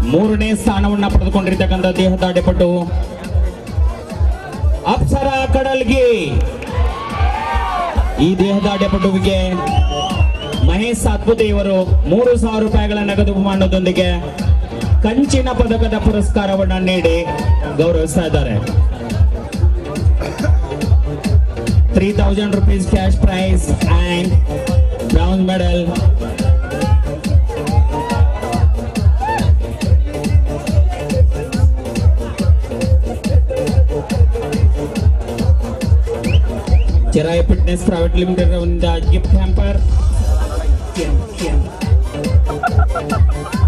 ಮೂರನೇ ಸ್ಥಾನವನ್ನ ಪಡೆದುಕೊಂಡಿರ್ತಕ್ಕಂಥ ದೇಹದಾಡಿಪಟು ಅಪ್ಸರ ಕಡಲ್ಗಿ ಈ ದೇಹದಾಡಿಪಟುವಿಗೆ ಮಹೇಶ್ ಸಾತ್ಪುತೆ ಇವರು ಮೂರು ಸಾವಿರ ರೂಪಾಯಿಗಳ ನಗದು ಬಹುಮಾನದೊಂದಿಗೆ ಕಂಚಿನ ಪದಕದ ಪುರಸ್ಕಾರವನ್ನ ನೀಡಿ ಗೌರವಿಸ್ತಾ ಇದ್ದಾರೆ three thousand rupees cash prize and brown medal Chiraya fitness private limited gift hamper